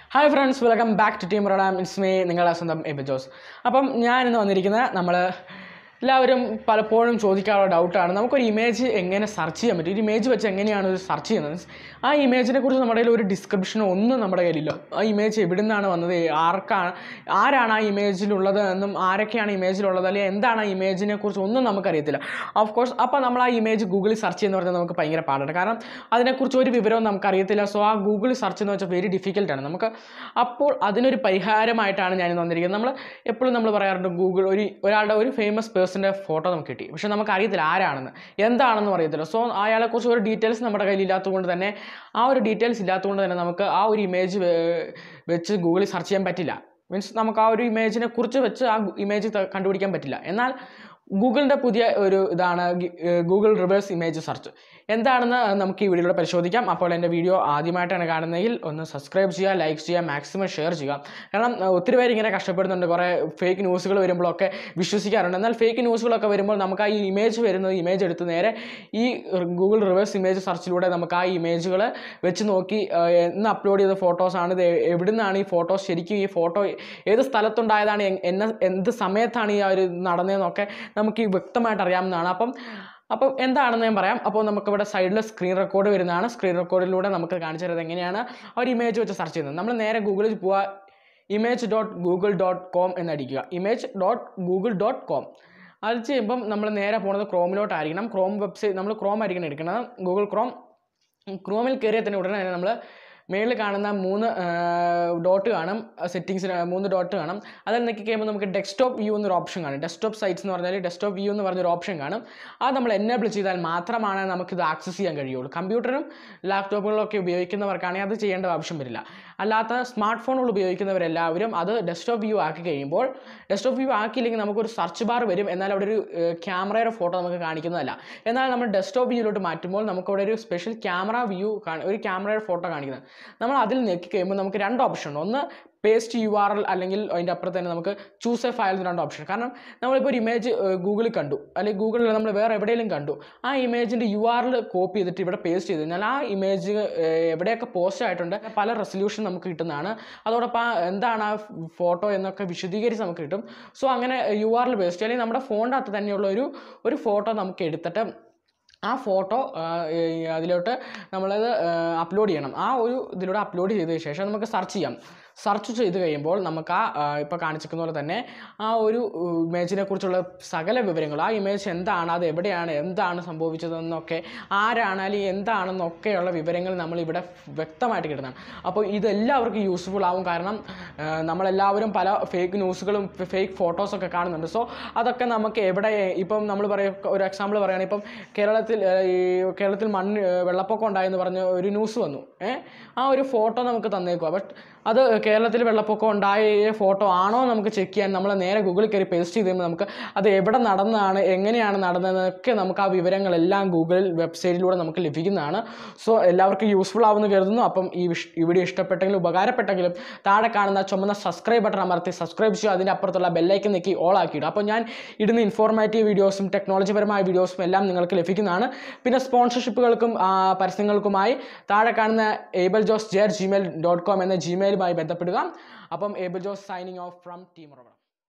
hi friends welcome back to team റോഡാം it's me നിങ്ങളുടെ സ്വന്തം എബി ജോസ് അപ്പം ഞാൻ ഇന്ന് വന്നിരിക്കുന്നത് നമ്മൾ എല്ലാവരും പലപ്പോഴും ചോദിക്കാനുള്ള ഡൗട്ടാണ് നമുക്കൊരു ഇമേജ് എങ്ങനെ സെർച്ച് ചെയ്യാൻ പറ്റും ഒരു ഇമേജ് വെച്ച് എങ്ങനെയാണ് ഒരു സെർച്ച് ചെയ്യുന്നത് ആ ഇമേജിനെ കുറിച്ച് നമ്മുടെ കയ്യിൽ ഒരു ഡിസ്ക്രിപ്ഷനോ ഒന്നും നമ്മുടെ കയ്യിലില്ല ആ ഇമേജ് എവിടെ നിന്നാണ് വന്നത് ആർക്കാണ് ആരാണ് ആ ഇമേജിലുള്ളത് എന്നും ആരൊക്കെയാണ് ഇമേജിലുള്ളത് അല്ലെങ്കിൽ എന്താണ് ആ ഇമേജിനെ കുറിച്ച് ഒന്നും നമുക്കറിയത്തില്ല ഓഫ് കോഴ്സ് അപ്പോൾ നമ്മൾ ആ ഇമേജ് ഗൂഗിളിൽ സെർച്ച് ചെയ്യുന്ന പറഞ്ഞാൽ നമുക്ക് ഭയങ്കര പാടാണ് കാരണം അതിനെക്കുറിച്ച് ഒരു വിവരവും നമുക്കറിയത്തില്ല സോ ആ ഗൂഗിളിൽ സെർച്ച് എന്ന് വെച്ചാൽ വെരി ഡിഫിക്കൽട്ടാണ് നമുക്ക് അപ്പോൾ അതിനൊരു പരിഹാരമായിട്ടാണ് ഞാൻ വന്നിരിക്കുന്നത് നമ്മൾ എപ്പോഴും നമ്മൾ പറയാറുണ്ട് ഗൂഗിൾ ഒരു ഒരാളുടെ ഒരു ഫേമസ് പേഴ്സൻ്റെ ഫോട്ടോ നമുക്ക് കിട്ടി പക്ഷേ നമുക്ക് അറിയത്തില്ല ആരാണെന്ന് എന്താണെന്നും അറിയത്തില്ല സോ അയാളെക്കുറിച്ച് ഒരു ഡീറ്റെയിൽസ് നമ്മുടെ കയ്യിൽ ഇല്ലാത്തതുകൊണ്ട് തന്നെ ആ ഒരു ഡീറ്റെയിൽസ് ഇല്ലാത്തതുകൊണ്ട് തന്നെ നമുക്ക് ആ ഒരു ഇമേജ് വെച്ച് ഗൂഗിളിൽ സെർച്ച് ചെയ്യാൻ പറ്റില്ല മീൻസ് നമുക്ക് ആ ഒരു ഇമേജിനെ കുറിച്ച് വെച്ച് ആ ഇമേജ് കണ്ടുപിടിക്കാൻ പറ്റില്ല എന്നാൽ ഗൂഗിളിൻ്റെ പുതിയ ഒരു ഇതാണ് ഗൂഗിൾ റിവേഴ്സ് ഇമേജ് സെർച്ച് എന്താണെന്ന് നമുക്ക് ഈ വീഡിയോയിലൂടെ പരിശോധിക്കാം അപ്പോൾ എൻ്റെ വീഡിയോ ആദ്യമായിട്ടാണ് കാണുന്നതെങ്കിൽ ഒന്ന് സബ്സ്ക്രൈബ് ചെയ്യുക ലൈക്ക് ചെയ്യുക മാക്സിമം ഷെയർ ചെയ്യുക കാരണം അഹ് ഒത്തിരി പേര് ഇങ്ങനെ കഷ്ടപ്പെടുന്നുണ്ട് കുറേ ഫേക്ക് ന്യൂസുകൾ വരുമ്പോഴൊക്കെ വിശ്വസിക്കാറുണ്ട് എന്നാൽ ഫേക്ക് ന്യൂസുകളൊക്കെ വരുമ്പോൾ നമുക്ക് ആ ഈ ഇമേജ് വരുന്നത് ഇമേജ് എടുത്ത് നേരെ ഈ ഗൂഗിൾ റിവേഴ്സ് ഇമേജ് സെർച്ചിലൂടെ നമുക്ക് ആ ഇമേജുകൾ വെച്ച് നോക്കി അഹ് എന്ന് അപ്ലോഡ് ചെയ്ത ഫോട്ടോസാണ് ഇത് എവിടെ നിന്നാണ് ഈ ഫോട്ടോസ് ശരിക്കും ഈ ഫോട്ടോ ഏത് സ്ഥലത്തുണ്ടായതാണ് എ- എന്ന എന്ത് സമയത്താണ് ഈ ആ ഒരു നടന്നതെന്നൊക്കെ നമുക്ക് ഈ വ്യക്തമായിട്ട് അറിയാവുന്നതാണ് അപ്പം അപ്പം എന്താണെന്ന് ഞാൻ പറയാം അപ്പോൾ നമുക്കിവിടെ സൈഡിൽ സ്ക്രീൻ റെക്കോർഡ് വരുന്നതാണ് സ്ക്രീൻ റെക്കോർഡിലൂടെ നമുക്ക് കാണിച്ചു തരുന്നത് എങ്ങനെയാണ് ആ ഒരു ഇമേജ് വെച്ച് സെർച്ച് ചെയ്യുന്നത് നമ്മൾ നേരെ ഗൂഗിളിൽ പോവുക image dot Google dot com എന്നടിക്കുക image dot Google dot com അത് ചെയ്യുമ്പം നമ്മൾ നേരെ പോകുന്നത് ക്രോമിലോട്ടായിരിക്കണം ക്രോം വെബ്സൈറ്റ് നമ്മൾ ക്രോം ആയിരിക്കണം എടുക്കുന്നത് ഗൂഗിൾ ക്രോം ക്രോമിൽ കയറിയാൽ തന്നെ ഉടനെ തന്നെ നമ്മൾ മേളിൽ കാണുന്ന മൂന്ന് ഡോട്ട് കാണും സെറ്റിങ്സിന് മൂന്ന് ഡോട്ട് കാണും അതിൽ നിൽക്കി കഴിയുമ്പോൾ നമുക്ക് ഡെസ്ക്ടോപ്പ് വ്യൂ എന്നൊരു ഓപ്ഷൻ കാണും ഡെസ്ക്ടോപ്പ് സൈറ്റ്സ് എന്ന് പറഞ്ഞാൽ ഡെസ്ക്ടോപ്പ് വ്യൂ എന്ന് പറഞ്ഞൊരു ഓപ്ഷൻ കാണും അത് നമ്മൾ എനേബിൾ ചെയ്താൽ മാത്രമാണ് നമുക്കിത് ആക്സസ് ചെയ്യാൻ കഴിയുള്ളൂ കമ്പ്യൂട്ടറും ലാപ്ടോപ്പുകളൊക്കെ ഉപയോഗിക്കുന്നവർക്കാണെങ്കിൽ അത് ചെയ്യേണ്ട ആവശ്യം വരില്ല അല്ലാത്ത സ്മാർട്ട് ഫോണുകൾ ഉപയോഗിക്കുന്നവരെല്ലാവരും അത് ഡെസ്ക്ടോപ്പ് വ്യൂ ആക്കി കഴിയുമ്പോൾ ഡെസ്ക്ടോപ്പ് വ്യൂ ആക്കിയില്ലെങ്കിൽ നമുക്കൊരു സെർച്ച് ബാർ വരും എന്നാൽ അവിടെ ഒരു ക്യാമറയുടെ ഫോട്ടോ നമുക്ക് കാണിക്കുന്നതല്ല എന്നാൽ നമ്മൾ ഡെസ്ക്ടോപ്പ് വ്യൂയിലോട്ട് മാറ്റുമ്പോൾ നമുക്ക് അവിടെ ഒരു സ്പെഷ്യൽ ക്യാമറ വ്യൂ ഒരു ക്യാമറയുടെ ഫോട്ടോ കാണിക്കുന്നത് നമ്മൾ അതിൽ ഞെക്കി കഴിയുമ്പോൾ നമുക്ക് രണ്ട് ഓപ്ഷൻ ഉണ്ട് ഒന്ന് പേസ്റ്റ് യു ആർ എൽ അല്ലെങ്കിൽ അതിൻ്റെ അപ്പുറത്ത് തന്നെ നമുക്ക് ചൂസ് എ ഫയൽ എന്ന് രണ്ട് ഓപ്ഷൻ കാരണം നമ്മളിപ്പോൾ ഒരു ഇമേജ് ഗൂഗിളിൽ കണ്ടു അല്ലെങ്കിൽ ഗൂഗിളിൽ നമ്മൾ വേറെ എവിടെയെങ്കിലും കണ്ടു ആ ഇമേജിൻ്റെ യു ആർ എൽ കോപ്പി ചെയ്തിട്ട് ഇവിടെ പേസ്റ്റ് ചെയ്ത് കഴിഞ്ഞാൽ ആ ഇമേജ് എവിടെയൊക്കെ പോസ്റ്റ് ആയിട്ടുണ്ട് പല റെസൊല്യൂഷൻ നമുക്ക് കിട്ടുന്നതാണ് അതോടൊപ്പം ആ എന്താണ് ആ ഫോട്ടോ എന്നൊക്കെ വിശദീകരിച്ച് നമുക്ക് കിട്ടും സോ അങ്ങനെ യു ആർ എൽ പേസ്റ്റ് അല്ലെങ്കിൽ നമ്മുടെ ഫോണിൻ്റെ അകത്ത് തന്നെയുള്ള ഒരു ഒരു ഫോട്ടോ നമുക്ക് എടുത്തിട്ട് ആ ഫോട്ടോ അതിലോട്ട് നമ്മളത് അപ്ലോഡ് ചെയ്യണം ആ ഒരു ഇതിലൂടെ അപ്ലോഡ് ചെയ്തതിന് ശേഷം നമുക്ക് സെർച്ച് ചെയ്യാം സെർച്ച് ചെയ്ത് കഴിയുമ്പോൾ നമുക്ക് ആ ഇപ്പോൾ കാണിച്ചിരിക്കുന്ന പോലെ തന്നെ ആ ഒരു ഇമേജിനെ കുറിച്ചുള്ള സകല വിവരങ്ങൾ ആ ഇമേജ് എന്താണ് അത് എവിടെയാണ് എന്താണ് സംഭവിച്ചതെന്നൊക്കെ ആരാണ് അല്ലെങ്കിൽ എന്താണെന്നൊക്കെയുള്ള വിവരങ്ങൾ നമ്മളിവിടെ വ്യക്തമായിട്ട് കിട്ടുന്നതാണ് അപ്പോൾ ഇതെല്ലാവർക്കും യൂസ്ഫുൾ ആവും കാരണം ആ, നമ്മളെല്ലാവരും പല ഫേക്ക് ന്യൂസുകളും ഫേക്ക് ഫോട്ടോസൊക്കെ കാണുന്നുണ്ട് സോ അതൊക്കെ നമുക്ക് എവിടെ ഇപ്പം നമ്മൾ പറയും ഒരു എക്സാമ്പിൾ പറയുകയാണെങ്കിൽ ഇപ്പം കേരളത്തിൽ ആ, ഈ കേരളത്തിൽ മണ്ണ് ആ, വെള്ളപ്പൊക്കം ഉണ്ടായെന്ന് പറഞ്ഞ് ഒരു ന്യൂസ് വന്നു ഏ ആ ഒരു ഫോട്ടോ നമുക്ക് തന്നേക്കുക ബട്ട് അത് കേരളത്തിൽ വെള്ളപ്പൊക്കം ഉണ്ടായ ഫോട്ടോ ആണോ നമുക്ക് ചെക്ക് ചെയ്യാൻ നമ്മൾ നേരെ ഗൂഗിളിൽ കയറി പേസ്റ്റ് ചെയ്ത് കഴിയുമ്പോൾ നമുക്ക് അത് എവിടെ നടന്നതാണ് എങ്ങനെയാണ് നടന്നതെന്നൊക്കെ നമുക്ക് ആ വിവരങ്ങളെല്ലാം ഗൂഗിൾ വെബ്സൈറ്റിലൂടെ നമുക്ക് ലഭിക്കുന്നതാണ് സോ എല്ലാവർക്കും യൂസ്ഫുൾ ആവുമെന്ന് കരുതുന്നു അപ്പം ഈ വിഷ് ഈ വീഡിയോ ഇഷ്ടപ്പെട്ടെങ്കിലും ഉപകാരപ്പെട്ടെങ്കിലും താഴെ കാണുന്ന ചുമന്ന സബ്സ്ക്രൈബ് ബട്ടൺ അമർത്തി സബ്സ്ക്രൈബ് ചെയ്യുക അതിൻ്റെ അപ്പുറത്തുള്ള ബെല്ലൈക്കൻ നീക്കി ഓൾ ആക്കിയിടും അപ്പോൾ ഞാൻ ഇടുന്ന ഇൻഫോർമേറ്റീവ് വീഡിയോസും ടെക്നോളജിപരമായ വീഡിയോസും എല്ലാം നിങ്ങൾക്ക് ലഭിക്കുന്നതാണ് പിന്നെ സ്പോൺസർഷിപ്പുകൾക്കും ആ, പരസ്യങ്ങൾക്കുമായി താഴെ കാണുന്ന ഏബൽ ജോസ് ജെയർ ജിമെയിൽ ഡോട്ട് കോം എന്ന ജിമെയിലുമായി ബന്ധപ്പെടുക അപ്പം Abel Jose signing off from team road